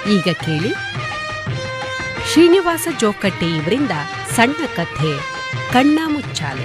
ಈಗ ಕೇಳಿ ಶ್ರೀನಿವಾಸ ಜೋಕಟ್ಟೆ ಇವರಿಂದ ಸಣ್ಣ ಕಥೆ ಕಣ್ಣ ಮುಚ್ಚಾಲೆ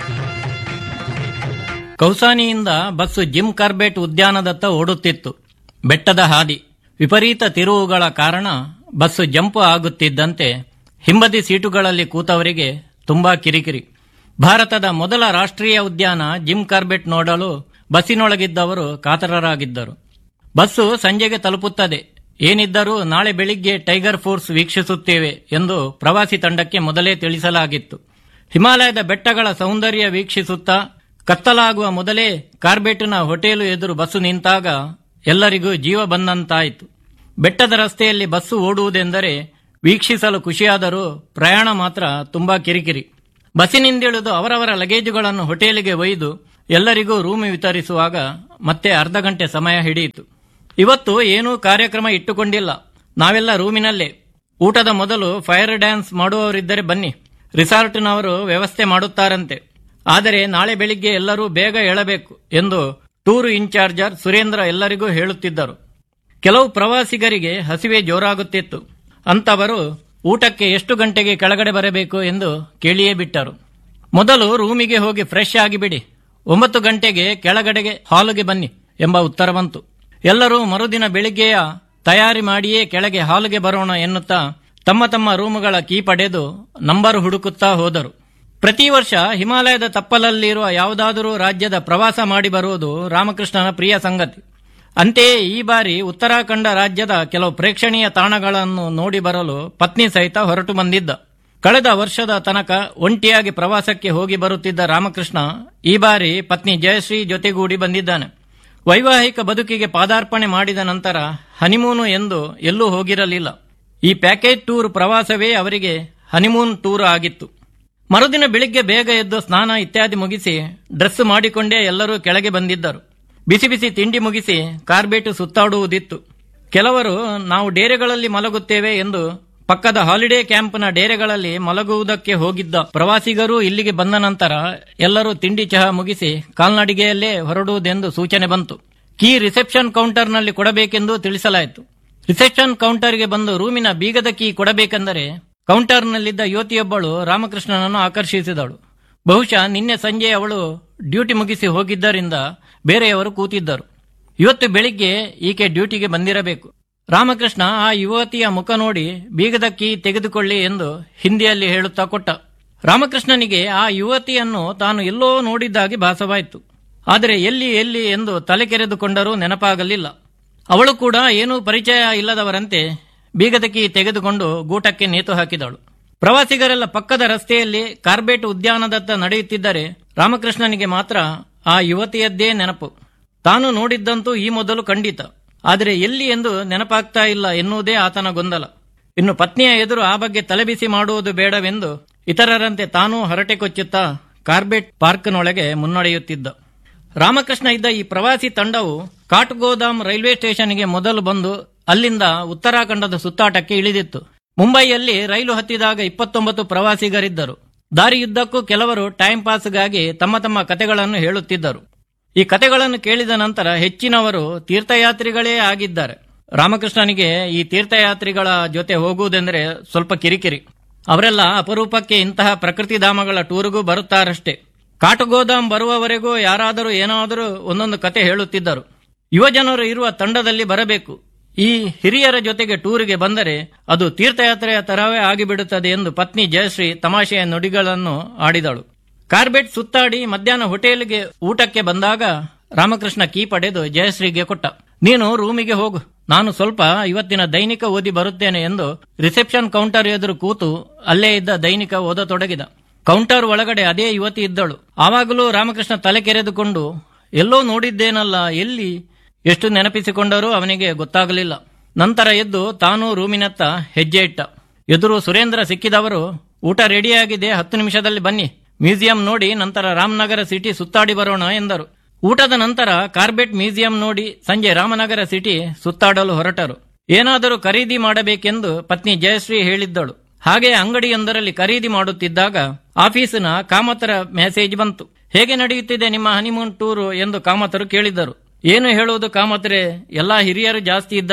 ಕೌಸಾನಿಯಿಂದ ಬಸ್ಸು ಜಿಮ್ ಕಾರ್ಬೆಟ್ ಉದ್ಯಾನದತ್ತ ಓಡುತ್ತಿತ್ತು ಬೆಟ್ಟದ ಹಾದಿ ವಿಪರೀತ ತಿರುವುಗಳ ಕಾರಣ ಬಸ್ಸು ಜಂಪ್ ಆಗುತ್ತಿದ್ದಂತೆ ಹಿಂಬದಿ ಸೀಟುಗಳಲ್ಲಿ ಕೂತವರಿಗೆ ತುಂಬಾ ಕಿರಿಕಿರಿ ಭಾರತದ ಮೊದಲ ರಾಷ್ಟ್ರೀಯ ಉದ್ಯಾನ ಜಿಮ್ ಕಾರ್ಬೆಟ್ ನೋಡಲು ಬಸ್ಸಿನೊಳಗಿದ್ದವರು ಕಾತರರಾಗಿದ್ದರು ಬಸ್ಸು ಸಂಜೆಗೆ ತಲುಪುತ್ತದೆ ಏನಿದ್ದರೂ ನಾಳೆ ಬೆಳಿಗ್ಗೆ ಟೈಗರ್ ಫೋರ್ಸ್ ವೀಕ್ಷಿಸುತ್ತೇವೆ ಎಂದು ಪ್ರವಾಸಿ ತಂಡಕ್ಕೆ ಮೊದಲೇ ತಿಳಿಸಲಾಗಿತ್ತು ಹಿಮಾಲಯದ ಬೆಟ್ಟಗಳ ಸೌಂದರ್ಯ ವೀಕ್ಷಿಸುತ್ತಾ ಕತ್ತಲಾಗುವ ಮೊದಲೇ ಕಾರ್ಬೆಟ್ನ ಹೋಟೆಲು ಎದುರು ಬಸ್ಸು ನಿಂತಾಗ ಎಲ್ಲರಿಗೂ ಜೀವ ಬಂದಂತಾಯಿತು ಬೆಟ್ಟದ ರಸ್ತೆಯಲ್ಲಿ ಬಸ್ಸು ಓಡುವುದೆಂದರೆ ವೀಕ್ಷಿಸಲು ಖುಷಿಯಾದರೂ ಪ್ರಯಾಣ ಮಾತ್ರ ತುಂಬಾ ಕಿರಿಕಿರಿ ಬಸ್ಸಿನಿಂದಿಳಿದು ಅವರವರ ಲಗೇಜುಗಳನ್ನು ಹೋಟೆಲಿಗೆ ಒಯ್ದು ಎಲ್ಲರಿಗೂ ರೂಮ್ ವಿತರಿಸುವಾಗ ಮತ್ತೆ ಅರ್ಧ ಗಂಟೆ ಸಮಯ ಹಿಡಿಯಿತು ಇವತ್ತು ಏನೂ ಕಾರ್ಯಕ್ರಮ ಇಟ್ಟುಕೊಂಡಿಲ್ಲ ನಾವೆಲ್ಲ ರೂಮಿನಲ್ಲೇ ಊಟದ ಮೊದಲು ಫೈರ್ ಡ್ಯಾನ್ಸ್ ಮಾಡುವವರಿದ್ದರೆ ಬನ್ನಿ ರಿಸಾರ್ಟ್ನವರು ವ್ಯವಸ್ಥೆ ಮಾಡುತ್ತಾರಂತೆ ಆದರೆ ನಾಳೆ ಬೆಳಿಗ್ಗೆ ಎಲ್ಲರೂ ಬೇಗ ಏಳಬೇಕು ಎಂದು ಟೂರ್ ಇನ್ಚಾರ್ಜರ್ ಸುರೇಂದ್ರ ಎಲ್ಲರಿಗೂ ಹೇಳುತ್ತಿದ್ದರು ಕೆಲವು ಪ್ರವಾಸಿಗರಿಗೆ ಹಸಿವೆ ಜೋರಾಗುತ್ತಿತ್ತು ಅಂತವರು ಊಟಕ್ಕೆ ಎಷ್ಟು ಗಂಟೆಗೆ ಕೆಳಗಡೆ ಬರಬೇಕು ಎಂದು ಕೇಳಿಯೇ ಬಿಟ್ಟರು ಮೊದಲು ರೂಮಿಗೆ ಹೋಗಿ ಫ್ರೆಶ್ ಆಗಿಬಿಡಿ ಒಂಬತ್ತು ಗಂಟೆಗೆ ಕೆಳಗಡೆಗೆ ಹಾಲುಗೆ ಬನ್ನಿ ಎಂಬ ಉತ್ತರ ಬಂತು ಎಲ್ಲರೂ ಮರುದಿನ ಬೆಳಿಗ್ಗೆಯ ತಯಾರಿ ಮಾಡಿಯೇ ಕೆಳಗೆ ಹಾಲುಗೆ ಬರೋಣ ಎನ್ನುತ್ತಾ ತಮ್ಮ ತಮ್ಮ ರೂಮುಗಳ ಕೀ ಪಡೆದು ನಂಬರ್ ಹುಡುಕುತ್ತಾ ಹೋದರು ಪ್ರತಿ ವರ್ಷ ಹಿಮಾಲಯದ ತಪ್ಪಲಲ್ಲಿರುವ ಯಾವುದಾದರೂ ರಾಜ್ಯದ ಪ್ರವಾಸ ಮಾಡಿ ಬರುವುದು ರಾಮಕೃಷ್ಣನ ಪ್ರಿಯ ಸಂಗತಿ ಅಂತೆಯೇ ಈ ಬಾರಿ ಉತ್ತರಾಖಂಡ ರಾಜ್ಯದ ಕೆಲವು ಪ್ರೇಕ್ಷಣೀಯ ತಾಣಗಳನ್ನು ನೋಡಿ ಬರಲು ಪತ್ನಿ ಸಹಿತ ಹೊರಟು ಬಂದಿದ್ದ ಕಳೆದ ವರ್ಷದ ತನಕ ಒಂಟಿಯಾಗಿ ಪ್ರವಾಸಕ್ಕೆ ಹೋಗಿ ಬರುತ್ತಿದ್ದ ರಾಮಕೃಷ್ಣ ಈ ಬಾರಿ ಪತ್ನಿ ಜಯಶ್ರೀ ಜೊತೆಗೂಡಿ ಬಂದಿದ್ದಾನೆ ವೈವಾಹಿಕ ಬದುಕಿಗೆ ಪಾದಾರ್ಪಣೆ ಮಾಡಿದ ನಂತರ ಹನಿಮೂನು ಎಂದು ಎಲ್ಲೂ ಹೋಗಿರಲಿಲ್ಲ ಈ ಪ್ಯಾಕೇಜ್ ಟೂರ್ ಪ್ರವಾಸವೇ ಅವರಿಗೆ ಹನಿಮೂನ್ ಟೂರ್ ಆಗಿತ್ತು ಮರುದಿನ ಬೆಳಿಗ್ಗೆ ಬೇಗ ಎದ್ದು ಸ್ನಾನ ಇತ್ಯಾದಿ ಮುಗಿಸಿ ಡ್ರೆಸ್ ಮಾಡಿಕೊಂಡೇ ಎಲ್ಲರೂ ಕೆಳಗೆ ಬಂದಿದ್ದರು ಬಿಸಿ ಬಿಸಿ ತಿಂಡಿ ಮುಗಿಸಿ ಕಾರ್ಬೇಟು ಸುತ್ತಾಡುವುದಿತ್ತು ಕೆಲವರು ನಾವು ಡೇರೆಗಳಲ್ಲಿ ಮಲಗುತ್ತೇವೆ ಎಂದು ಪಕ್ಕದ ಹಾಲಿಡೇ ಕ್ಯಾಂಪ್ನ ಡೇರೆಗಳಲ್ಲಿ ಮಲಗುವುದಕ್ಕೆ ಹೋಗಿದ್ದ ಪ್ರವಾಸಿಗರು ಇಲ್ಲಿಗೆ ಬಂದ ನಂತರ ಎಲ್ಲರೂ ತಿಂಡಿ ಚಹಾ ಮುಗಿಸಿ ಕಾಲ್ನಡಿಗೆಯಲ್ಲೇ ಹೊರಡುವುದೆಂದು ಸೂಚನೆ ಬಂತು ಕೀ ರಿಸೆಪ್ಷನ್ ಕೌಂಟರ್ನಲ್ಲಿ ಕೊಡಬೇಕೆಂದು ತಿಳಿಸಲಾಯಿತು ರಿಸೆಪ್ಷನ್ ಕೌಂಟರ್ಗೆ ಬಂದು ರೂಮಿನ ಬೀಗದ ಕೀ ಕೊಡಬೇಕೆಂದರೆ ಕೌಂಟರ್ನಲ್ಲಿದ್ದ ಯುವತಿಯೊಬ್ಬಳು ರಾಮಕೃಷ್ಣನನ್ನು ಆಕರ್ಷಿಸಿದಳು ಬಹುಶಃ ನಿನ್ನೆ ಸಂಜೆ ಅವಳು ಡ್ಯೂಟಿ ಮುಗಿಸಿ ಹೋಗಿದ್ದರಿಂದ ಬೇರೆಯವರು ಕೂತಿದ್ದರು ಇವತ್ತು ಬೆಳಿಗ್ಗೆ ಈಕೆ ಡ್ಯೂಟಿಗೆ ಬಂದಿರಬೇಕು ರಾಮಕೃಷ್ಣ ಆ ಯುವತಿಯ ಮುಖ ನೋಡಿ ಬೀಗದ ಕೀ ತೆಗೆದುಕೊಳ್ಳಿ ಎಂದು ಹಿಂದಿಯಲ್ಲಿ ಹೇಳುತ್ತಾ ಕೊಟ್ಟ ರಾಮಕೃಷ್ಣನಿಗೆ ಆ ಯುವತಿಯನ್ನು ತಾನು ಎಲ್ಲೋ ನೋಡಿದ್ದಾಗಿ ಭಾಸವಾಯಿತು ಆದರೆ ಎಲ್ಲಿ ಎಲ್ಲಿ ಎಂದು ತಲೆ ಕೆರೆದುಕೊಂಡರೂ ನೆನಪಾಗಲಿಲ್ಲ ಅವಳು ಕೂಡ ಏನೂ ಪರಿಚಯ ಇಲ್ಲದವರಂತೆ ಬೀಗದ ಕೀ ತೆಗೆದುಕೊಂಡು ಗೂಟಕ್ಕೆ ನೇತು ಹಾಕಿದಳು ಪ್ರವಾಸಿಗರೆಲ್ಲ ಪಕ್ಕದ ರಸ್ತೆಯಲ್ಲಿ ಕಾರ್ಬೇಟ್ ಉದ್ಯಾನದತ್ತ ನಡೆಯುತ್ತಿದ್ದರೆ ರಾಮಕೃಷ್ಣನಿಗೆ ಮಾತ್ರ ಆ ಯುವತಿಯದ್ದೇ ನೆನಪು ತಾನು ನೋಡಿದ್ದಂತೂ ಈ ಮೊದಲು ಖಂಡಿತ ಆದರೆ ಎಲ್ಲಿ ಎಂದು ನೆನಪಾಗ್ತಾ ಇಲ್ಲ ಎನ್ನುವುದೇ ಆತನ ಗೊಂದಲ ಇನ್ನು ಪತ್ನಿಯ ಎದುರು ಆ ಬಗ್ಗೆ ತಲೆಬಿಸಿ ಮಾಡುವುದು ಬೇಡವೆಂದು ಇತರರಂತೆ ತಾನೂ ಹರಟೆ ಕೊಚ್ಚುತ್ತಾ ಕಾರ್ಬೆಟ್ ಪಾರ್ಕ್ನೊಳಗೆ ಮುನ್ನಡೆಯುತ್ತಿದ್ದ ರಾಮಕೃಷ್ಣ ಇದ್ದ ಈ ಪ್ರವಾಸಿ ತಂಡವು ಕಾಟ್ಗೋದಾಮ್ ರೈಲ್ವೆ ಸ್ಟೇಷನ್ಗೆ ಮೊದಲು ಬಂದು ಅಲ್ಲಿಂದ ಉತ್ತರಾಖಂಡದ ಸುತ್ತಾಟಕ್ಕೆ ಇಳಿದಿತ್ತು ಮುಂಬೈಯಲ್ಲಿ ರೈಲು ಹತ್ತಿದಾಗ ಇಪ್ಪತ್ತೊಂಬತ್ತು ಪ್ರವಾಸಿಗರಿದ್ದರು ದಾರಿಯುದ್ದಕ್ಕೂ ಕೆಲವರು ಟೈಂ ಪಾಸ್ಗಾಗಿ ತಮ್ಮ ತಮ್ಮ ಕತೆಗಳನ್ನು ಹೇಳುತ್ತಿದ್ದರು ಈ ಕತೆಗಳನ್ನು ಕೇಳಿದ ನಂತರ ಹೆಚ್ಚಿನವರು ತೀರ್ಥಯಾತ್ರಿಗಳೇ ಆಗಿದ್ದಾರೆ ರಾಮಕೃಷ್ಣನಿಗೆ ಈ ತೀರ್ಥಯಾತ್ರಿಗಳ ಜೊತೆ ಹೋಗುವುದೆಂದರೆ ಸ್ವಲ್ಪ ಕಿರಿಕಿರಿ ಅವರೆಲ್ಲ ಅಪರೂಪಕ್ಕೆ ಇಂತಹ ಪ್ರಕೃತಿ ಧಾಮಗಳ ಟೂರ್ಗೂ ಬರುತ್ತಾರಷ್ಟೇ ಕಾಟಗೋದಾಮ್ ಬರುವವರೆಗೂ ಯಾರಾದರೂ ಏನಾದರೂ ಒಂದೊಂದು ಕತೆ ಹೇಳುತ್ತಿದ್ದರು ಯುವಜನರು ಇರುವ ತಂಡದಲ್ಲಿ ಬರಬೇಕು ಈ ಹಿರಿಯರ ಜೊತೆಗೆ ಟೂರಿಗೆ ಬಂದರೆ ಅದು ತೀರ್ಥಯಾತ್ರೆಯ ತರವೇ ಆಗಿಬಿಡುತ್ತದೆ ಎಂದು ಪತ್ನಿ ಜಯಶ್ರೀ ತಮಾಷೆಯ ನುಡಿಗಳನ್ನು ಆಡಿದಳು ಕಾರ್ಬೆಟ್ ಸುತ್ತಾಡಿ ಮಧ್ಯಾಹ್ನ ಹೋಟೆಲ್ಗೆ ಊಟಕ್ಕೆ ಬಂದಾಗ ರಾಮಕೃಷ್ಣ ಕೀ ಪಡೆದು ಜಯಶ್ರೀಗೆ ಕೊಟ್ಟ ನೀನು ರೂಮಿಗೆ ಹೋಗು ನಾನು ಸ್ವಲ್ಪ ಇವತ್ತಿನ ದೈನಿಕ ಓದಿ ಬರುತ್ತೇನೆ ಎಂದು ರಿಸೆಪ್ಷನ್ ಕೌಂಟರ್ ಎದುರು ಕೂತು ಅಲ್ಲೇ ಇದ್ದ ದೈನಿಕ ಓದತೊಡಗಿದ ಕೌಂಟರ್ ಒಳಗಡೆ ಅದೇ ಯುವತಿ ಇದ್ದಳು ಆವಾಗಲೂ ರಾಮಕೃಷ್ಣ ತಲೆ ಕೆರೆದುಕೊಂಡು ಎಲ್ಲೋ ನೋಡಿದ್ದೇನಲ್ಲ ಎಲ್ಲಿ ಎಷ್ಟು ನೆನಪಿಸಿಕೊಂಡರೂ ಅವನಿಗೆ ಗೊತ್ತಾಗಲಿಲ್ಲ ನಂತರ ಎದ್ದು ತಾನೂ ರೂಮಿನತ್ತ ಹೆಜ್ಜೆ ಇಟ್ಟ ಎದುರು ಸುರೇಂದ್ರ ಸಿಕ್ಕಿದವರು ಊಟ ರೆಡಿಯಾಗಿದೆ ಹತ್ತು ನಿಮಿಷದಲ್ಲಿ ಬನ್ನಿ ಮ್ಯೂಸಿಯಂ ನೋಡಿ ನಂತರ ರಾಮನಗರ ಸಿಟಿ ಸುತ್ತಾಡಿ ಬರೋಣ ಎಂದರು ಊಟದ ನಂತರ ಕಾರ್ಬೆಟ್ ಮ್ಯೂಸಿಯಂ ನೋಡಿ ಸಂಜೆ ರಾಮನಗರ ಸಿಟಿ ಸುತ್ತಾಡಲು ಹೊರಟರು ಏನಾದರೂ ಖರೀದಿ ಮಾಡಬೇಕೆಂದು ಪತ್ನಿ ಜಯಶ್ರೀ ಹೇಳಿದ್ದಳು ಹಾಗೆ ಅಂಗಡಿಯೊಂದರಲ್ಲಿ ಖರೀದಿ ಮಾಡುತ್ತಿದ್ದಾಗ ಆಫೀಸಿನ ಕಾಮತರ ಮೆಸೇಜ್ ಬಂತು ಹೇಗೆ ನಡೆಯುತ್ತಿದೆ ನಿಮ್ಮ ಹನಿಮೂನ್ ಟೂರು ಎಂದು ಕಾಮತರು ಕೇಳಿದ್ದರು ಏನು ಹೇಳುವುದು ಕಾಮತ್ರೆ ಎಲ್ಲಾ ಹಿರಿಯರು ಜಾಸ್ತಿ ಇದ್ದಾರೆ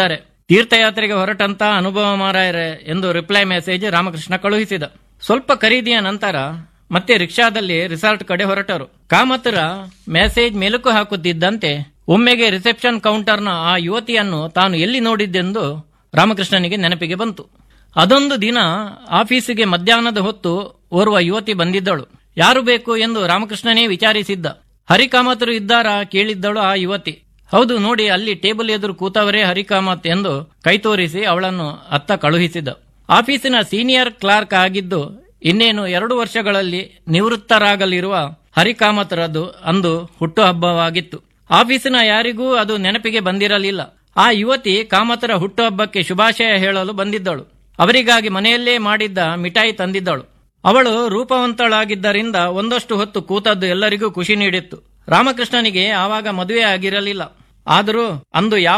ತೀರ್ಥಯಾತ್ರೆಗೆ ಹೊರಟಂತ ಅನುಭವ ಮಾರಾಯರೆ ಎಂದು ರಿಪ್ಲೈ ಮೆಸೇಜ್ ರಾಮಕೃಷ್ಣ ಕಳುಹಿಸಿದ ಸ್ವಲ್ಪ ಖರೀದಿಯ ನಂತರ ಮತ್ತೆ ರಿಕ್ಷಾದಲ್ಲಿ ರಿಸಾರ್ಟ್ ಕಡೆ ಹೊರಟರು ಕಾಮತರ ಮೆಸೇಜ್ ಮೆಲುಕು ಹಾಕುತ್ತಿದ್ದಂತೆ ಒಮ್ಮೆಗೆ ರಿಸೆಪ್ಷನ್ ಕೌಂಟರ್ನ ಆ ಯುವತಿಯನ್ನು ತಾನು ಎಲ್ಲಿ ನೋಡಿದ್ದೆಂದು ರಾಮಕೃಷ್ಣನಿಗೆ ನೆನಪಿಗೆ ಬಂತು ಅದೊಂದು ದಿನ ಆಫೀಸಿಗೆ ಮಧ್ಯಾಹ್ನದ ಹೊತ್ತು ಓರ್ವ ಯುವತಿ ಬಂದಿದ್ದಳು ಯಾರು ಬೇಕು ಎಂದು ರಾಮಕೃಷ್ಣನೇ ವಿಚಾರಿಸಿದ್ದ ಹರಿಕಾಮತರು ಇದ್ದಾರಾ ಕೇಳಿದ್ದಳು ಆ ಯುವತಿ ಹೌದು ನೋಡಿ ಅಲ್ಲಿ ಟೇಬಲ್ ಎದುರು ಕೂತವರೇ ಹರಿಕಾಮತ್ ಎಂದು ಕೈ ತೋರಿಸಿ ಅವಳನ್ನು ಅತ್ತ ಕಳುಹಿಸಿದ ಆಫೀಸಿನ ಸೀನಿಯರ್ ಕ್ಲಾರ್ಕ್ ಆಗಿದ್ದು ಇನ್ನೇನು ಎರಡು ವರ್ಷಗಳಲ್ಲಿ ನಿವೃತ್ತರಾಗಲಿರುವ ಹರಿಕಾಮತರದು ಅಂದು ಹುಟ್ಟುಹಬ್ಬವಾಗಿತ್ತು ಆಫೀಸಿನ ಯಾರಿಗೂ ಅದು ನೆನಪಿಗೆ ಬಂದಿರಲಿಲ್ಲ ಆ ಯುವತಿ ಕಾಮತರ ಹುಟ್ಟುಹಬ್ಬಕ್ಕೆ ಶುಭಾಶಯ ಹೇಳಲು ಬಂದಿದ್ದಳು ಅವರಿಗಾಗಿ ಮನೆಯಲ್ಲೇ ಮಾಡಿದ್ದ ಮಿಠಾಯಿ ತಂದಿದ್ದಳು ಅವಳು ರೂಪವಂತಳಾಗಿದ್ದರಿಂದ ಒಂದಷ್ಟು ಹೊತ್ತು ಕೂತದ್ದು ಎಲ್ಲರಿಗೂ ಖುಷಿ ನೀಡಿತ್ತು ರಾಮಕೃಷ್ಣನಿಗೆ ಆವಾಗ ಮದುವೆ ಆಗಿರಲಿಲ್ಲ ಆದರೂ ಅಂದು ಯಾವ